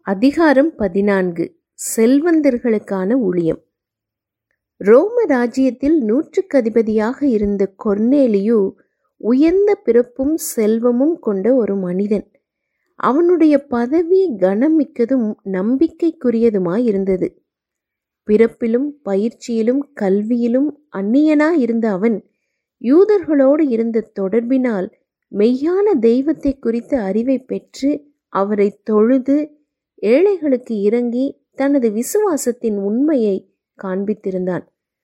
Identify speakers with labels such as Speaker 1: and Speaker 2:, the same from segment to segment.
Speaker 1: அதிகாரம் பதினான்கு செல்வந்தர்களுக்கான ஊழியம் ரோம ராஜ்யத்தில் நூற்றுக்கு அதிபதியாக இருந்த கொர்னேலியு உயர்ந்த பிறப்பும் செல்வமும் கொண்ட ஒரு மனிதன் அவனுடைய பதவி கனமிக்கதும் நம்பிக்கைக்குரியதுமாய் இருந்தது பிறப்பிலும் பயிற்சியிலும் கல்வியிலும் அந்நியனாய் இருந்த அவன் யூதர்களோடு இருந்த தொடர்பினால் மெய்யான தெய்வத்தை குறித்த அறிவை பெற்று அவரை தொழுது ஏழைகளுக்கு இறங்கி தனது விசுவாசத்தின் உண்மையை காண்பித்திருந்தான்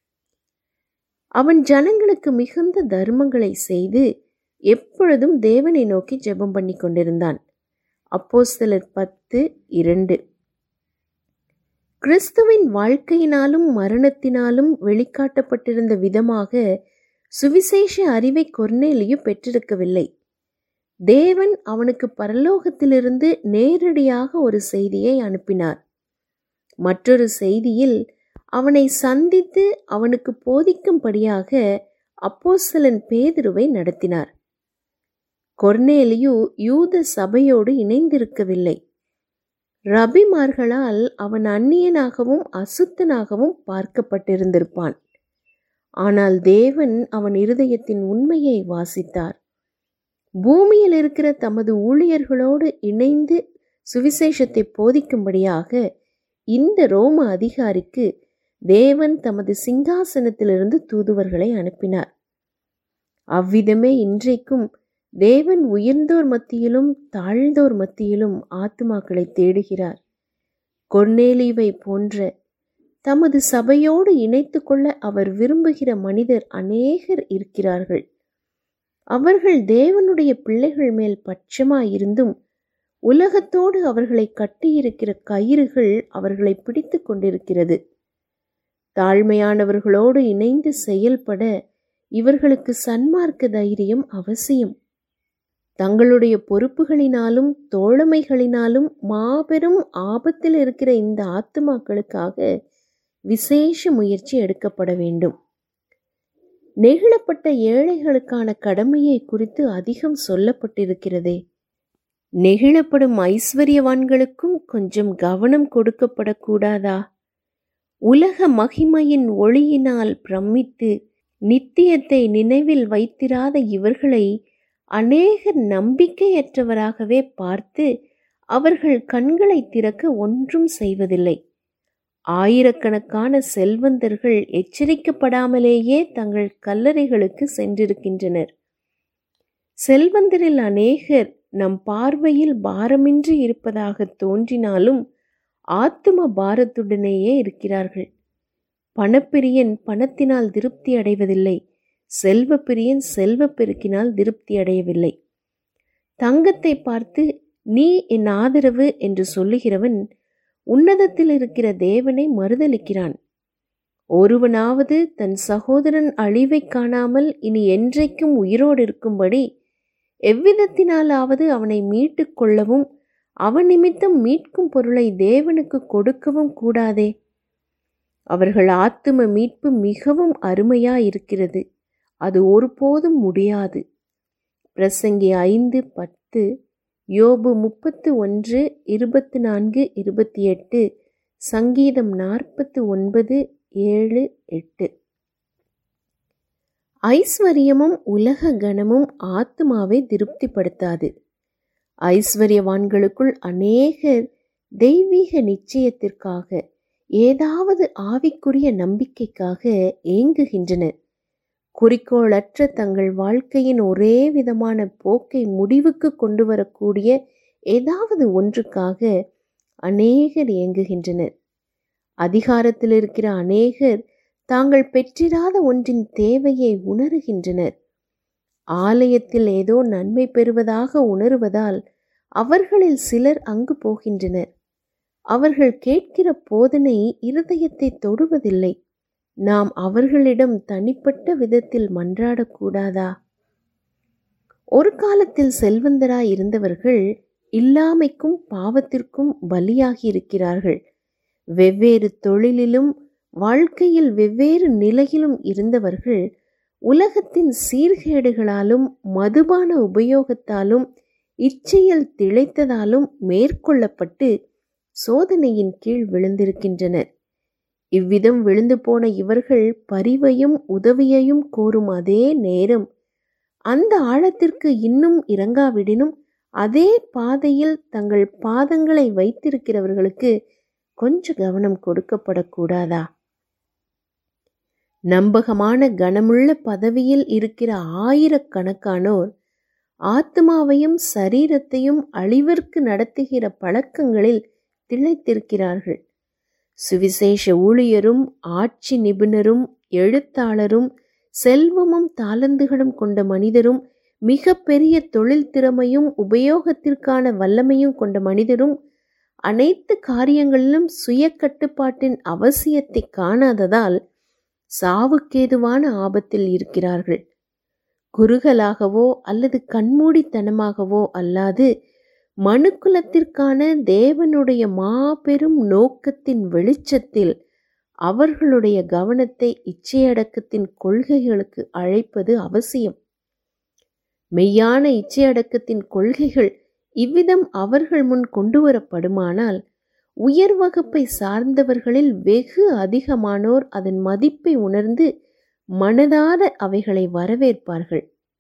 Speaker 1: அவன் ஜனங்களுக்கு மிகுந்த தர்மங்களை செய்து எப்பொழுதும் தேவனை நோக்கி ஜெபம் பண்ணி கொண்டிருந்தான் அப்போஸ்தலர் பத்து இரண்டு கிறிஸ்துவின் வாழ்க்கையினாலும் மரணத்தினாலும் வெளிக்காட்டப்பட்டிருந்த விதமாக சுவிசேஷ அறிவை கொர்னேலியு பெற்றிருக்கவில்லை தேவன் அவனுக்கு பரலோகத்திலிருந்து நேரடியாக ஒரு செய்தியை அனுப்பினார் மற்றொரு செய்தியில் அவனை சந்தித்து அவனுக்கு போதிக்கும்படியாக அப்போஸ்தலன் பேதுருவை நடத்தினார் கொர்னேலியு யூத சபையோடு இணைந்திருக்கவில்லை ரபிமார்களால் அவன் அந்நியனாகவும் அசுத்தனாகவும் பார்க்கப்பட்டிருந்திருப்பான் ஆனால் தேவன் அவன் இருதயத்தின் உண்மையை வாசித்தார் பூமியில் இருக்கிற தமது ஊழியர்களோடு இணைந்து சுவிசேஷத்தை போதிக்கும்படியாக இந்த ரோம அதிகாரிக்கு தேவன் தமது சிங்காசனத்திலிருந்து தூதுவர்களை அனுப்பினார் அவ்விதமே இன்றைக்கும் தேவன் உயர்ந்தோர் மத்தியிலும் தாழ்ந்தோர் மத்தியிலும் ஆத்துமாக்களை தேடுகிறார் கொர்னேலிவை போன்ற தமது சபையோடு இணைத்து கொள்ள அவர் விரும்புகிற மனிதர் அநேகர் இருக்கிறார்கள் அவர்கள் தேவனுடைய பிள்ளைகள் மேல் பட்சமாயிருந்தும் உலகத்தோடு அவர்களை கட்டியிருக்கிற கயிறுகள் அவர்களை பிடித்து கொண்டிருக்கிறது தாழ்மையானவர்களோடு இணைந்து செயல்பட இவர்களுக்கு சன்மார்க்க தைரியம் அவசியம் தங்களுடைய பொறுப்புகளினாலும் தோழமைகளினாலும் மாபெரும் ஆபத்தில் இருக்கிற இந்த ஆத்துமாக்களுக்காக விசேஷ முயற்சி எடுக்கப்பட வேண்டும் நெகிழப்பட்ட ஏழைகளுக்கான கடமையை குறித்து அதிகம் சொல்லப்பட்டிருக்கிறதே நெகிழப்படும் ஐஸ்வர்யவான்களுக்கும் கொஞ்சம் கவனம் கொடுக்கப்படக்கூடாதா உலக மகிமையின் ஒளியினால் பிரமித்து நித்தியத்தை நினைவில் வைத்திராத இவர்களை அநேகர் நம்பிக்கையற்றவராகவே பார்த்து அவர்கள் கண்களை திறக்க ஒன்றும் செய்வதில்லை ஆயிரக்கணக்கான செல்வந்தர்கள் எச்சரிக்கப்படாமலேயே தங்கள் கல்லறைகளுக்கு சென்றிருக்கின்றனர் செல்வந்தரில் அநேகர் நம் பார்வையில் பாரமின்றி இருப்பதாக தோன்றினாலும் ஆத்தும பாரத்துடனேயே இருக்கிறார்கள் பணப்பிரியன் பணத்தினால் திருப்தி அடைவதில்லை செல்வப்பிரியன் செல்வப்பெருக்கினால் திருப்தி அடையவில்லை தங்கத்தை பார்த்து நீ என் ஆதரவு என்று சொல்லுகிறவன் உன்னதத்தில் இருக்கிற தேவனை மறுதலிக்கிறான் ஒருவனாவது தன் சகோதரன் அழிவை காணாமல் இனி என்றைக்கும் உயிரோடு இருக்கும்படி எவ்விதத்தினாலாவது அவனை மீட்டு கொள்ளவும் அவன் நிமித்தம் மீட்கும் பொருளை தேவனுக்கு கொடுக்கவும் கூடாதே அவர்கள் ஆத்தும மீட்பு மிகவும் அருமையாயிருக்கிறது அது ஒருபோதும் முடியாது பிரசங்கி ஐந்து பத்து யோபு முப்பத்து ஒன்று இருபத்து நான்கு இருபத்தி எட்டு சங்கீதம் நாற்பத்து ஒன்பது ஏழு எட்டு ஐஸ்வர்யமும் உலக கணமும் ஆத்மாவை திருப்திப்படுத்தாது ஐஸ்வர்யவான்களுக்குள் அநேகர் தெய்வீக நிச்சயத்திற்காக ஏதாவது ஆவிக்குரிய நம்பிக்கைக்காக ஏங்குகின்றனர் குறிக்கோளற்ற தங்கள் வாழ்க்கையின் ஒரே விதமான போக்கை முடிவுக்கு கொண்டு வரக்கூடிய ஏதாவது ஒன்றுக்காக அநேகர் இயங்குகின்றனர் அதிகாரத்தில் இருக்கிற அநேகர் தாங்கள் பெற்றிராத ஒன்றின் தேவையை உணருகின்றனர் ஆலயத்தில் ஏதோ நன்மை பெறுவதாக உணருவதால் அவர்களில் சிலர் அங்கு போகின்றனர் அவர்கள் கேட்கிற போதனை இருதயத்தை தொடுவதில்லை நாம் அவர்களிடம் தனிப்பட்ட விதத்தில் மன்றாடக்கூடாதா ஒரு காலத்தில் செல்வந்தராய் இருந்தவர்கள் இல்லாமைக்கும் பாவத்திற்கும் பலியாகி இருக்கிறார்கள் வெவ்வேறு தொழிலிலும் வாழ்க்கையில் வெவ்வேறு நிலையிலும் இருந்தவர்கள் உலகத்தின் சீர்கேடுகளாலும் மதுபான உபயோகத்தாலும் இச்சையில் திளைத்ததாலும் மேற்கொள்ளப்பட்டு சோதனையின் கீழ் விழுந்திருக்கின்றனர் இவ்விதம் விழுந்து போன இவர்கள் பரிவையும் உதவியையும் கோரும் அதே நேரம் அந்த ஆழத்திற்கு இன்னும் இறங்காவிடினும் அதே பாதையில் தங்கள் பாதங்களை வைத்திருக்கிறவர்களுக்கு கொஞ்ச கவனம் கொடுக்கப்படக்கூடாதா நம்பகமான கனமுள்ள பதவியில் இருக்கிற ஆயிரக்கணக்கானோர் ஆத்மாவையும் சரீரத்தையும் அழிவிற்கு நடத்துகிற பழக்கங்களில் திளைத்திருக்கிறார்கள் சுவிசேஷ ஊழியரும் ஆட்சி நிபுணரும் எழுத்தாளரும் செல்வமும் தாளந்துகளும் கொண்ட மனிதரும் மிக பெரிய தொழில் திறமையும் உபயோகத்திற்கான வல்லமையும் கொண்ட மனிதரும் அனைத்து காரியங்களிலும் சுய கட்டுப்பாட்டின் அவசியத்தை காணாததால் சாவுக்கேதுவான ஆபத்தில் இருக்கிறார்கள் குறுகலாகவோ அல்லது கண்மூடித்தனமாகவோ அல்லாது மனுக்குலத்திற்கான தேவனுடைய மாபெரும் நோக்கத்தின் வெளிச்சத்தில் அவர்களுடைய கவனத்தை இச்சையடக்கத்தின் கொள்கைகளுக்கு அழைப்பது அவசியம் மெய்யான இச்சையடக்கத்தின் கொள்கைகள் இவ்விதம் அவர்கள் முன் கொண்டு வரப்படுமானால் உயர் வகுப்பை சார்ந்தவர்களில் வெகு அதிகமானோர் அதன் மதிப்பை உணர்ந்து மனதார அவைகளை வரவேற்பார்கள்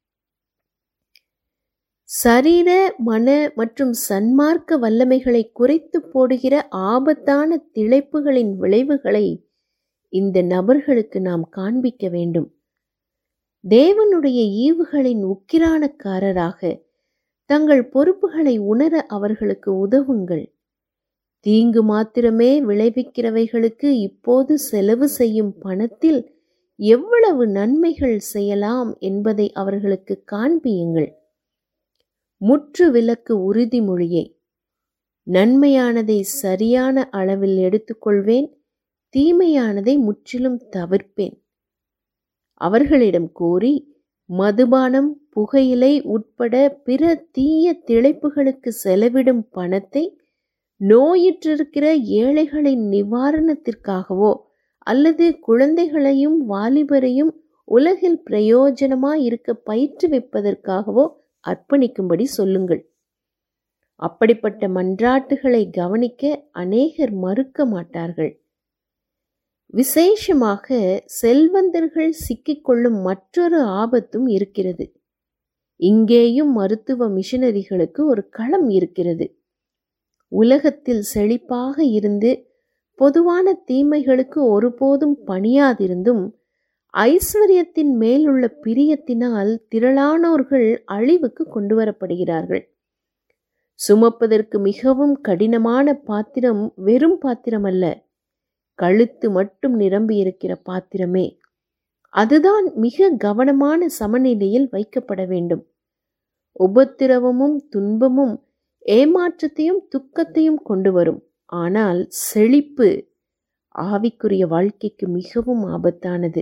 Speaker 1: சரீர மன மற்றும் சன்மார்க்க வல்லமைகளை குறைத்து போடுகிற ஆபத்தான திளைப்புகளின் விளைவுகளை இந்த நபர்களுக்கு நாம் காண்பிக்க வேண்டும் தேவனுடைய ஈவுகளின் உக்கிரானக்காரராக தங்கள் பொறுப்புகளை உணர அவர்களுக்கு உதவுங்கள் தீங்கு மாத்திரமே விளைவிக்கிறவைகளுக்கு இப்போது செலவு செய்யும் பணத்தில் எவ்வளவு நன்மைகள் செய்யலாம் என்பதை அவர்களுக்கு காண்பியுங்கள் முற்று விலக்கு உறுதிமொழியை நன்மையானதை சரியான அளவில் எடுத்துக்கொள்வேன் தீமையானதை முற்றிலும் தவிர்ப்பேன் அவர்களிடம் கூறி மதுபானம் புகையிலை உட்பட பிற தீய திளைப்புகளுக்கு செலவிடும் பணத்தை நோயுற்றிருக்கிற ஏழைகளின் நிவாரணத்திற்காகவோ அல்லது குழந்தைகளையும் வாலிபரையும் உலகில் பிரயோஜனமாய் இருக்க பயிற்றுவிப்பதற்காகவோ அர்ப்பணிக்கும்படி சொல்லுங்கள் அப்படிப்பட்ட மன்றாட்டுகளை கவனிக்க அநேகர் மறுக்க மாட்டார்கள் விசேஷமாக செல்வந்தர்கள் சிக்கிக்கொள்ளும் மற்றொரு ஆபத்தும் இருக்கிறது இங்கேயும் மருத்துவ மிஷனரிகளுக்கு ஒரு களம் இருக்கிறது உலகத்தில் செழிப்பாக இருந்து பொதுவான தீமைகளுக்கு ஒருபோதும் பணியாதிருந்தும் ஐஸ்வர்யத்தின் மேலுள்ள பிரியத்தினால் திரளானோர்கள் அழிவுக்கு கொண்டு வரப்படுகிறார்கள் சுமப்பதற்கு மிகவும் கடினமான பாத்திரம் வெறும் பாத்திரம் அல்ல கழுத்து மட்டும் நிரம்பியிருக்கிற பாத்திரமே அதுதான் மிக கவனமான சமநிலையில் வைக்கப்பட வேண்டும் உபத்திரவமும் துன்பமும் ஏமாற்றத்தையும் துக்கத்தையும் கொண்டு வரும் ஆனால் செழிப்பு ஆவிக்குரிய வாழ்க்கைக்கு மிகவும் ஆபத்தானது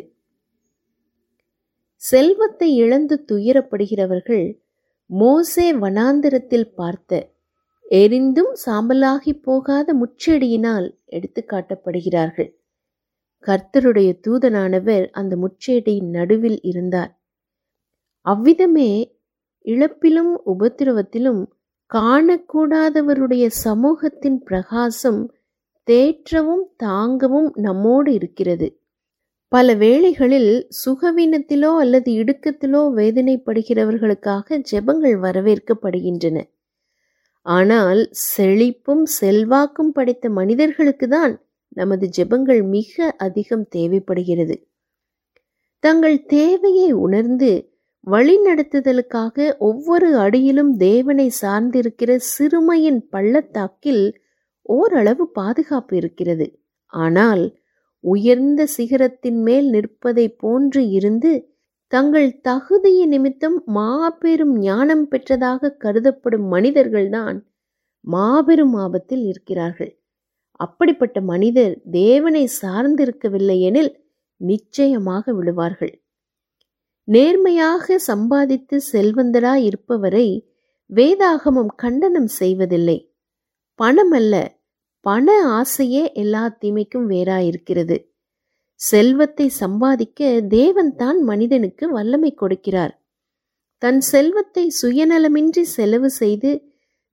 Speaker 1: செல்வத்தை இழந்து துயரப்படுகிறவர்கள் மோசே வனாந்திரத்தில் பார்த்த எரிந்தும் சாம்பலாகி போகாத முச்செடியினால் எடுத்து காட்டப்படுகிறார்கள் கர்த்தருடைய தூதனானவர் அந்த முச்செடியின் நடுவில் இருந்தார் அவ்விதமே இழப்பிலும் உபத்திரவத்திலும் காணக்கூடாதவருடைய சமூகத்தின் பிரகாசம் தேற்றவும் தாங்கவும் நம்மோடு இருக்கிறது பல வேளைகளில் சுகவீனத்திலோ அல்லது இடுக்கத்திலோ வேதனைப்படுகிறவர்களுக்காக ஜெபங்கள் வரவேற்கப்படுகின்றன ஆனால் செழிப்பும் செல்வாக்கும் படைத்த மனிதர்களுக்கு தான் நமது ஜெபங்கள் மிக அதிகம் தேவைப்படுகிறது தங்கள் தேவையை உணர்ந்து வழிநடத்துதலுக்காக ஒவ்வொரு அடியிலும் தேவனை சார்ந்திருக்கிற சிறுமையின் பள்ளத்தாக்கில் ஓரளவு பாதுகாப்பு இருக்கிறது ஆனால் உயர்ந்த சிகரத்தின் மேல் நிற்பதை போன்று இருந்து தங்கள் தகுதிய நிமித்தம் மாபெரும் ஞானம் பெற்றதாக கருதப்படும் மனிதர்கள்தான் மாபெரும் ஆபத்தில் இருக்கிறார்கள் அப்படிப்பட்ட மனிதர் தேவனை சார்ந்திருக்கவில்லை எனில் நிச்சயமாக விழுவார்கள் நேர்மையாக சம்பாதித்து செல்வந்தராய் இருப்பவரை வேதாகமம் கண்டனம் செய்வதில்லை பணம் அல்ல பண ஆசையே எல்லா தீமைக்கும் வேறாயிருக்கிறது செல்வத்தை சம்பாதிக்க தேவன் தான் மனிதனுக்கு வல்லமை கொடுக்கிறார் தன் செல்வத்தை சுயநலமின்றி செலவு செய்து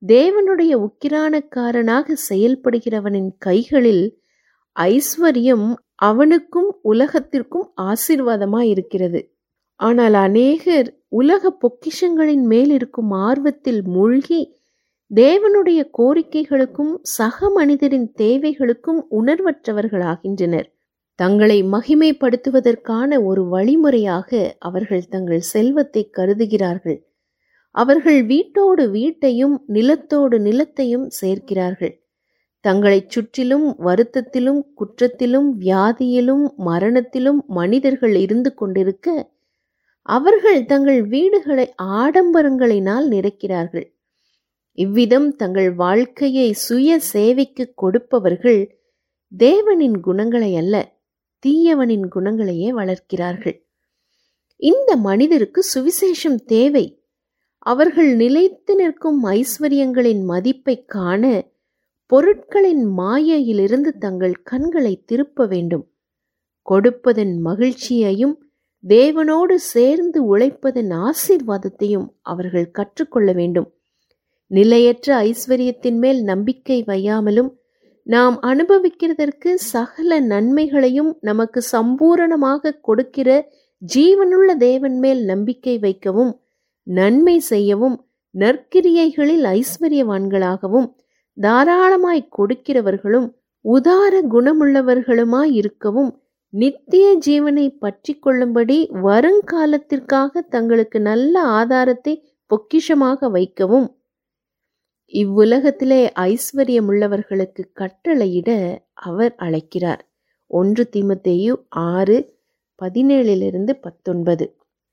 Speaker 1: தேவனுடைய உக்கிரானக்காரனாக செயல்படுகிறவனின் கைகளில் ஐஸ்வர்யம் அவனுக்கும் உலகத்திற்கும் ஆசீர்வாதமாயிருக்கிறது ஆனால் அநேகர் உலக பொக்கிஷங்களின் மேல் இருக்கும் ஆர்வத்தில் மூழ்கி தேவனுடைய கோரிக்கைகளுக்கும் சக மனிதரின் தேவைகளுக்கும் உணர்வற்றவர்களாகின்றனர் தங்களை மகிமைப்படுத்துவதற்கான ஒரு வழிமுறையாக அவர்கள் தங்கள் செல்வத்தை கருதுகிறார்கள் அவர்கள் வீட்டோடு வீட்டையும் நிலத்தோடு நிலத்தையும் சேர்க்கிறார்கள் தங்களைச் சுற்றிலும் வருத்தத்திலும் குற்றத்திலும் வியாதியிலும் மரணத்திலும் மனிதர்கள் இருந்து கொண்டிருக்க அவர்கள் தங்கள் வீடுகளை ஆடம்பரங்களினால் நிறைக்கிறார்கள் இவ்விதம் தங்கள் வாழ்க்கையை சுய சேவைக்கு கொடுப்பவர்கள் தேவனின் குணங்களை அல்ல தீயவனின் குணங்களையே வளர்க்கிறார்கள் இந்த மனிதருக்கு சுவிசேஷம் தேவை அவர்கள் நிலைத்து நிற்கும் ஐஸ்வர்யங்களின் மதிப்பை காண பொருட்களின் மாயையிலிருந்து தங்கள் கண்களை திருப்ப வேண்டும் கொடுப்பதன் மகிழ்ச்சியையும் தேவனோடு சேர்ந்து உழைப்பதன் ஆசீர்வாதத்தையும் அவர்கள் கற்றுக்கொள்ள வேண்டும் நிலையற்ற ஐஸ்வர்யத்தின் மேல் நம்பிக்கை வையாமலும் நாம் அனுபவிக்கிறதற்கு சகல நன்மைகளையும் நமக்கு சம்பூரணமாக கொடுக்கிற ஜீவனுள்ள தேவன் மேல் நம்பிக்கை வைக்கவும் நன்மை செய்யவும் நற்கிரியைகளில் ஐஸ்வர்யவான்களாகவும் தாராளமாய் கொடுக்கிறவர்களும் உதார குணமுள்ளவர்களுமாய் இருக்கவும் நித்திய ஜீவனை பற்றி கொள்ளும்படி வருங்காலத்திற்காக தங்களுக்கு நல்ல ஆதாரத்தை பொக்கிஷமாக வைக்கவும் இவ்வுலகத்திலே ஐஸ்வர்யமுள்ளவர்களுக்கு கட்டளையிட அவர் அழைக்கிறார் ஒன்று தீமத்தேயு ஆறு பதினேழிலிருந்து பத்தொன்பது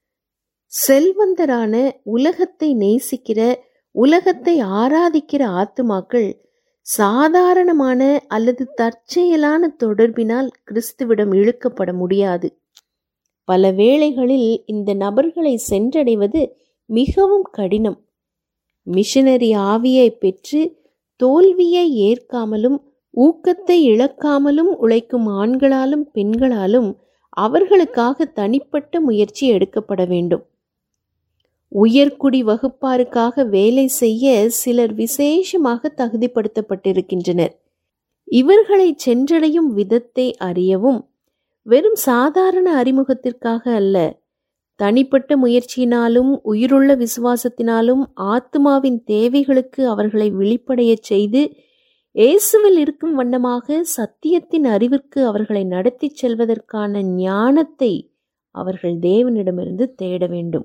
Speaker 1: செல்வந்தரான உலகத்தை நேசிக்கிற உலகத்தை ஆராதிக்கிற ஆத்துமாக்கள் சாதாரணமான அல்லது தற்செயலான தொடர்பினால் கிறிஸ்துவிடம் இழுக்கப்பட முடியாது பல வேளைகளில் இந்த நபர்களை சென்றடைவது மிகவும் கடினம் மிஷனரி ஆவியை பெற்று தோல்வியை ஏற்காமலும் ஊக்கத்தை இழக்காமலும் உழைக்கும் ஆண்களாலும் பெண்களாலும் அவர்களுக்காக தனிப்பட்ட முயற்சி எடுக்கப்பட வேண்டும் உயர்குடி வகுப்பாருக்காக வேலை செய்ய சிலர் விசேஷமாக தகுதிப்படுத்தப்பட்டிருக்கின்றனர் இவர்களை சென்றடையும் விதத்தை அறியவும் வெறும் சாதாரண அறிமுகத்திற்காக அல்ல தனிப்பட்ட முயற்சியினாலும் உயிருள்ள விசுவாசத்தினாலும் ஆத்மாவின் தேவைகளுக்கு அவர்களை விழிப்படையச் செய்து இயேசுவில் இருக்கும் வண்ணமாக சத்தியத்தின் அறிவிற்கு அவர்களை நடத்திச் செல்வதற்கான ஞானத்தை அவர்கள் தேவனிடமிருந்து தேட வேண்டும்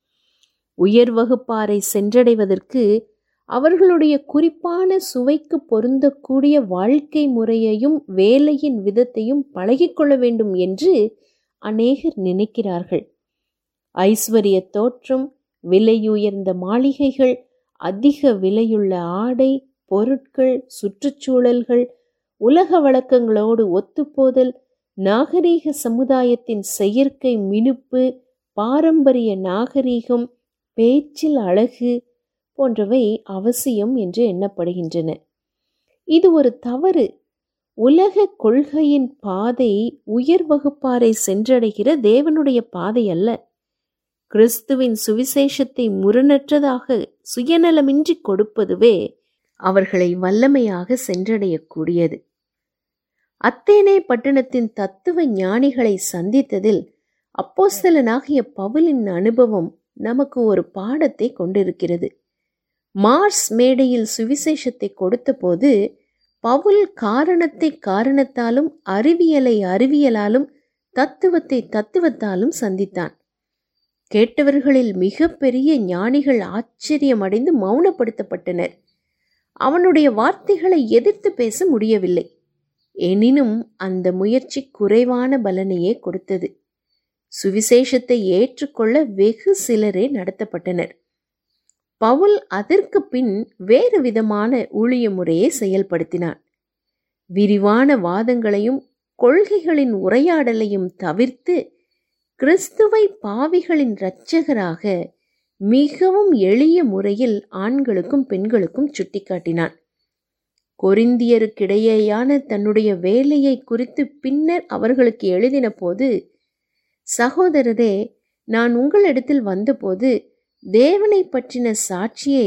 Speaker 1: உயர் வகுப்பாரை சென்றடைவதற்கு அவர்களுடைய குறிப்பான சுவைக்கு பொருந்தக்கூடிய வாழ்க்கை முறையையும் வேலையின் விதத்தையும் பழகிக்கொள்ள வேண்டும் என்று அநேகர் நினைக்கிறார்கள் ஐஸ்வர்ய தோற்றம் விலையுயர்ந்த மாளிகைகள் அதிக விலையுள்ள ஆடை பொருட்கள் சுற்றுச்சூழல்கள் உலக வழக்கங்களோடு ஒத்துப்போதல் நாகரீக சமுதாயத்தின் செயற்கை மினுப்பு பாரம்பரிய நாகரீகம் பேச்சில் அழகு போன்றவை அவசியம் என்று எண்ணப்படுகின்றன இது ஒரு தவறு உலக கொள்கையின் பாதை உயர் வகுப்பாரை சென்றடைகிற தேவனுடைய பாதை அல்ல கிறிஸ்துவின் சுவிசேஷத்தை முரணற்றதாக சுயநலமின்றி கொடுப்பதுவே அவர்களை வல்லமையாக சென்றடையக்கூடியது அத்தேனே பட்டணத்தின் தத்துவ ஞானிகளை சந்தித்ததில் அப்போஸ்தலனாகிய பவுலின் அனுபவம் நமக்கு ஒரு பாடத்தை கொண்டிருக்கிறது மார்ஸ் மேடையில் சுவிசேஷத்தை கொடுத்தபோது பவுல் காரணத்தை காரணத்தாலும் அறிவியலை அறிவியலாலும் தத்துவத்தை தத்துவத்தாலும் சந்தித்தான் கேட்டவர்களில் மிக பெரிய ஞானிகள் ஆச்சரியமடைந்து மௌனப்படுத்தப்பட்டனர் அவனுடைய வார்த்தைகளை எதிர்த்து பேச முடியவில்லை எனினும் அந்த முயற்சி குறைவான பலனையே கொடுத்தது சுவிசேஷத்தை ஏற்றுக்கொள்ள வெகு சிலரே நடத்தப்பட்டனர் பவுல் அதற்கு பின் வேறு விதமான ஊழிய முறையை செயல்படுத்தினான் விரிவான வாதங்களையும் கொள்கைகளின் உரையாடலையும் தவிர்த்து கிறிஸ்துவை பாவிகளின் இரட்சகராக மிகவும் எளிய முறையில் ஆண்களுக்கும் பெண்களுக்கும் சுட்டிக்காட்டினான் கொரிந்தியருக்கிடையேயான தன்னுடைய வேலையை குறித்து பின்னர் அவர்களுக்கு எழுதின போது சகோதரரே நான் உங்களிடத்தில் வந்தபோது தேவனை பற்றின சாட்சியை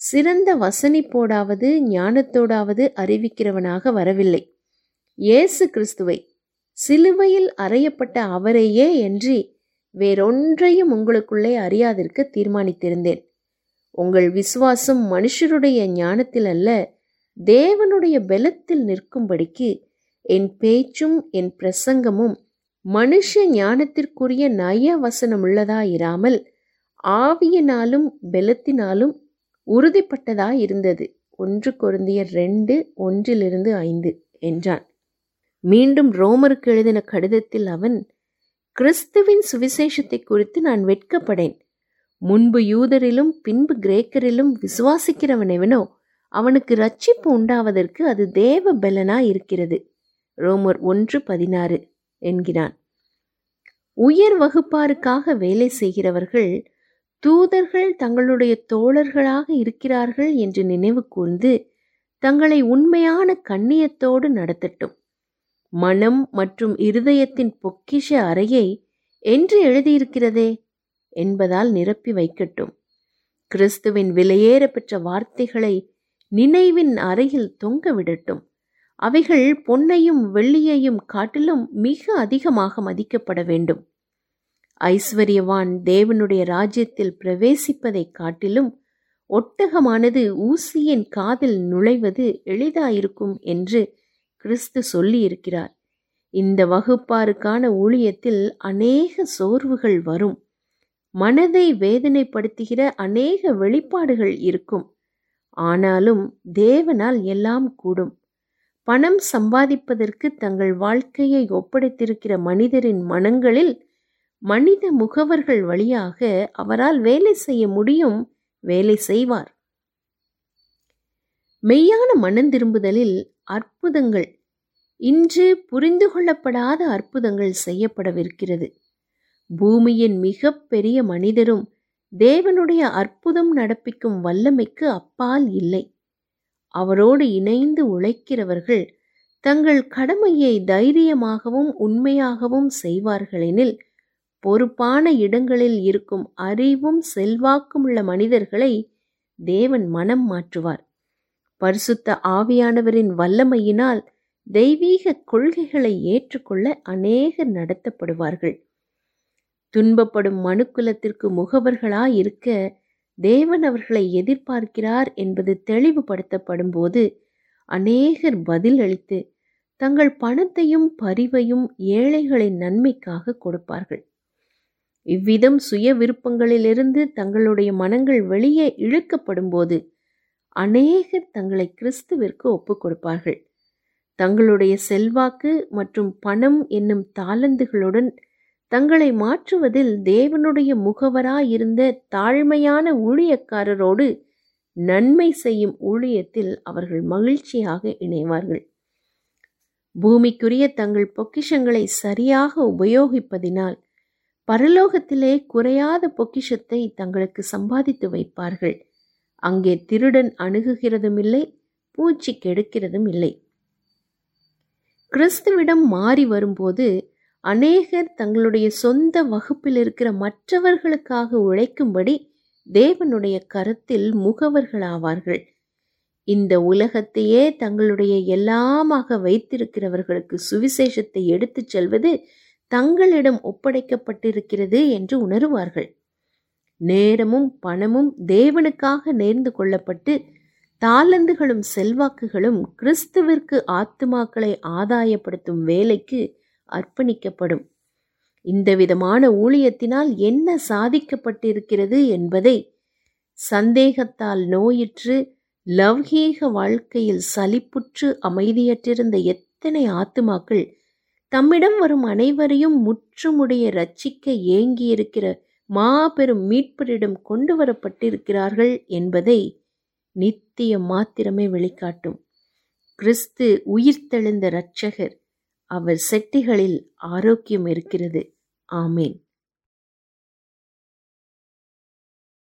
Speaker 1: சிறந்த வசனிப்போடாவது ஞானத்தோடாவது அறிவிக்கிறவனாக வரவில்லை இயேசு கிறிஸ்துவை சிலுவையில் அறையப்பட்ட அவரையே என்று வேறொன்றையும் உங்களுக்குள்ளே அறியாதிருக்க தீர்மானித்திருந்தேன் உங்கள் விசுவாசம் மனுஷருடைய ஞானத்தில் அல்ல தேவனுடைய பலத்தில் நிற்கும்படிக்கு என் பேச்சும் என் பிரசங்கமும் மனுஷ ஞானத்திற்குரிய நய வசனமுள்ளதாயிராமல் ஆவியினாலும் பலத்தினாலும் உறுதிப்பட்டதாயிருந்தது ஒன்று கொருந்தியர் ரெண்டு ஒன்றிலிருந்து ஐந்து என்றான் மீண்டும் ரோமருக்கு எழுதின கடிதத்தில் அவன் கிறிஸ்துவின் சுவிசேஷத்தை குறித்து நான் வெட்கப்படேன் முன்பு யூதரிலும் பின்பு கிரேக்கரிலும் விசுவாசிக்கிறவனெவனோ அவனுக்கு ரட்சிப்பு உண்டாவதற்கு அது தேவ பலனா இருக்கிறது ரோமர் ஒன்று பதினாறு என்கிறான் உயர் வகுப்பாருக்காக வேலை செய்கிறவர்கள் தூதர்கள் தங்களுடைய தோழர்களாக இருக்கிறார்கள் என்று நினைவு கூர்ந்து தங்களை உண்மையான கண்ணியத்தோடு நடத்தட்டும் மனம் மற்றும் இருதயத்தின் பொக்கிஷ அறையை என்று எழுதியிருக்கிறதே என்பதால் நிரப்பி வைக்கட்டும் கிறிஸ்துவின் விலையேற பெற்ற வார்த்தைகளை நினைவின் அறையில் தொங்க விடட்டும் அவைகள் பொன்னையும் வெள்ளியையும் காட்டிலும் மிக அதிகமாக மதிக்கப்பட வேண்டும் ஐஸ்வர்யவான் தேவனுடைய ராஜ்யத்தில் பிரவேசிப்பதை காட்டிலும் ஒட்டகமானது ஊசியின் காதில் நுழைவது எளிதாயிருக்கும் என்று கிறிஸ்து சொல்லியிருக்கிறார் இந்த வகுப்பாருக்கான ஊழியத்தில் அநேக சோர்வுகள் வரும் மனதை வேதனைப்படுத்துகிற அநேக வெளிப்பாடுகள் இருக்கும் ஆனாலும் தேவனால் எல்லாம் கூடும் பணம் சம்பாதிப்பதற்கு தங்கள் வாழ்க்கையை ஒப்படைத்திருக்கிற மனிதரின் மனங்களில் மனித முகவர்கள் வழியாக அவரால் வேலை செய்ய முடியும் வேலை செய்வார் மெய்யான மனந்திரும்புதலில் அற்புதங்கள் இன்று புரிந்து கொள்ளப்படாத அற்புதங்கள் செய்யப்படவிருக்கிறது பூமியின் மிக பெரிய மனிதரும் தேவனுடைய அற்புதம் நடப்பிக்கும் வல்லமைக்கு அப்பால் இல்லை அவரோடு இணைந்து உழைக்கிறவர்கள் தங்கள் கடமையை தைரியமாகவும் உண்மையாகவும் செய்வார்களெனில் பொறுப்பான இடங்களில் இருக்கும் அறிவும் செல்வாக்கும் உள்ள மனிதர்களை தேவன் மனம் மாற்றுவார் பரிசுத்த ஆவியானவரின் வல்லமையினால் தெய்வீக கொள்கைகளை ஏற்றுக்கொள்ள அநேகர் நடத்தப்படுவார்கள் துன்பப்படும் மனுக்குலத்திற்கு முகவர்களாயிருக்க தேவன் அவர்களை எதிர்பார்க்கிறார் என்பது தெளிவுபடுத்தப்படும் போது அநேகர் பதில் அளித்து தங்கள் பணத்தையும் பரிவையும் ஏழைகளின் நன்மைக்காக கொடுப்பார்கள் இவ்விதம் சுய விருப்பங்களிலிருந்து தங்களுடைய மனங்கள் வெளியே இழுக்கப்படும் போது அநேகர் தங்களை கிறிஸ்துவிற்கு ஒப்புக் கொடுப்பார்கள் தங்களுடைய செல்வாக்கு மற்றும் பணம் என்னும் தாளந்துகளுடன் தங்களை மாற்றுவதில் தேவனுடைய முகவராயிருந்த தாழ்மையான ஊழியக்காரரோடு நன்மை செய்யும் ஊழியத்தில் அவர்கள் மகிழ்ச்சியாக இணைவார்கள் பூமிக்குரிய தங்கள் பொக்கிஷங்களை சரியாக உபயோகிப்பதினால் பரலோகத்திலே குறையாத பொக்கிஷத்தை தங்களுக்கு சம்பாதித்து வைப்பார்கள் அங்கே திருடன் அணுகுகிறதும் இல்லை பூச்சி கெடுக்கிறதும் இல்லை கிறிஸ்துவிடம் மாறி வரும்போது அநேகர் தங்களுடைய சொந்த வகுப்பில் இருக்கிற மற்றவர்களுக்காக உழைக்கும்படி தேவனுடைய கரத்தில் முகவர்களாவார்கள் இந்த உலகத்தையே தங்களுடைய எல்லாமாக வைத்திருக்கிறவர்களுக்கு சுவிசேஷத்தை எடுத்துச் செல்வது தங்களிடம் ஒப்படைக்கப்பட்டிருக்கிறது என்று உணருவார்கள் நேரமும் பணமும் தேவனுக்காக நேர்ந்து கொள்ளப்பட்டு தாளந்துகளும் செல்வாக்குகளும் கிறிஸ்துவிற்கு ஆத்துமாக்களை ஆதாயப்படுத்தும் வேலைக்கு அர்ப்பணிக்கப்படும் இந்த விதமான ஊழியத்தினால் என்ன சாதிக்கப்பட்டிருக்கிறது என்பதை சந்தேகத்தால் நோயிற்று லவ்கீக வாழ்க்கையில் சலிப்புற்று அமைதியற்றிருந்த எத்தனை ஆத்துமாக்கள் தம்மிடம் வரும் அனைவரையும் முற்றுமுடைய ரட்சிக்க ஏங்கியிருக்கிற மாபெரும் மீட்பரிடம் கொண்டு வரப்பட்டிருக்கிறார்கள் என்பதை நித்தியம் மாத்திரமே வெளிக்காட்டும் கிறிஸ்து உயிர்த்தெழுந்த இரட்சகர் அவர் செட்டிகளில் ஆரோக்கியம் இருக்கிறது ஆமேன்